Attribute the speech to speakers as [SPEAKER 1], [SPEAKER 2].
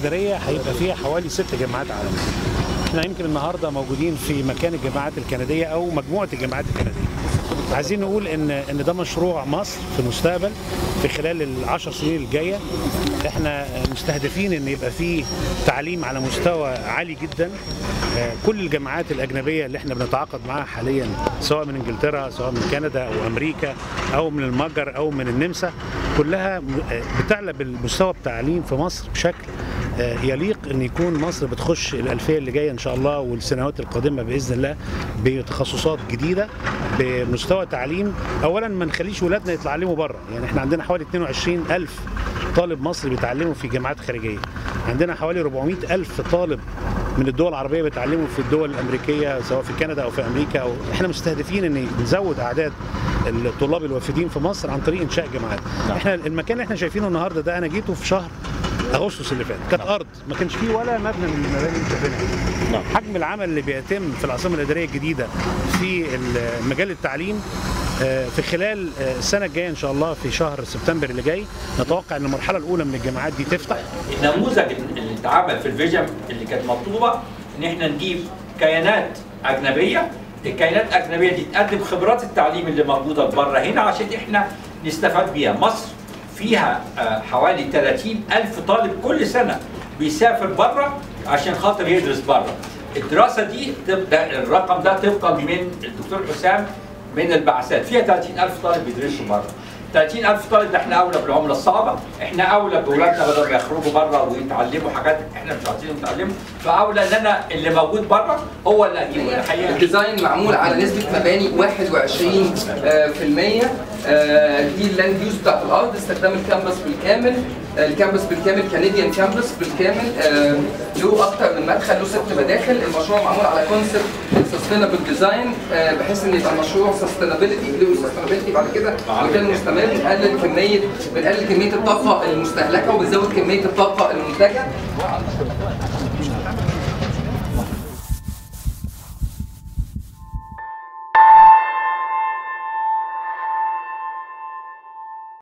[SPEAKER 1] الاداريه هيبقى فيها حوالي ست جامعات عالميه احنا يمكن النهارده موجودين في مكان الجامعات الكنديه او مجموعه الجامعات الكنديه عايزين نقول ان ان ده مشروع مصر في المستقبل في خلال العشر سنين الجايه احنا مستهدفين ان يبقى فيه تعليم على مستوى عالي جدا آه، كل الجامعات الاجنبيه اللي احنا بنتعاقد معاها حاليا سواء من انجلترا سواء من كندا او امريكا او من المجر او من النمسا كلها م- آه، بتعلى بالمستوى التعليم في مصر بشكل آه، يليق ان يكون مصر بتخش الالفيه اللي جايه ان شاء الله والسنوات القادمه باذن الله بتخصصات جديده بمستوى تعليم اولا ما نخليش ولادنا يتعلموا بره يعني احنا عندنا حوالي 22 الف طالب مصري بيتعلموا في جامعات خارجيه عندنا حوالي 400 الف طالب من الدول العربيه بيتعلموا في الدول الامريكيه سواء في كندا او في امريكا او احنا مستهدفين ان نزود اعداد الطلاب الوافدين في مصر عن طريق انشاء جامعات احنا المكان اللي احنا شايفينه النهارده ده انا جيته في شهر اغسطس اللي فات كانت ارض ما كانش فيه ولا مبنى من المباني اللي شايفينها دي. حجم العمل اللي بيتم في العاصمه الاداريه الجديده في مجال التعليم آه، في خلال آه، السنه الجايه ان شاء الله في شهر سبتمبر اللي جاي نتوقع ان المرحله الاولى من الجامعات دي تفتح
[SPEAKER 2] النموذج اللي اتعمل في الفيجن اللي كانت مطلوبه ان احنا نجيب كيانات اجنبيه الكيانات الاجنبيه دي تقدم خبرات التعليم اللي موجوده بره هنا عشان احنا نستفاد بيها مصر فيها آه، حوالي 30 ألف طالب كل سنة بيسافر بره عشان خاطر يدرس بره الدراسة دي تبدأ الرقم ده طبقا من الدكتور حسام من البعثات فيها 30 ألف طالب بيدرسوا بره 30 ألف طالب ده احنا أولى بالعملة الصعبة احنا أولى بأولادنا بدل ما يخرجوا بره ويتعلموا حاجات احنا مش عايزينهم يتعلموا فأولى إن أنا اللي موجود بره هو اللي أجيبه الحقيقة
[SPEAKER 3] الديزاين معمول على نسبة مباني 21 آه، في المية آه، دي اللاند يوز بتاعت الأرض استخدام الكامبس بالكامل آه، الكامبس بالكامل كنديان كامبس بالكامل آه، له أكتر من مدخل له ست مداخل المشروع معمول على كونسبت سستينابل ديزاين بحيث إن يبقى المشروع سستينابيلتي له سستينابيلتي بعد كده وكان مستمر بنقلل كمية بنقلل كمية الطاقة المستهلكة وبنزود كمية الطاقة المنتجة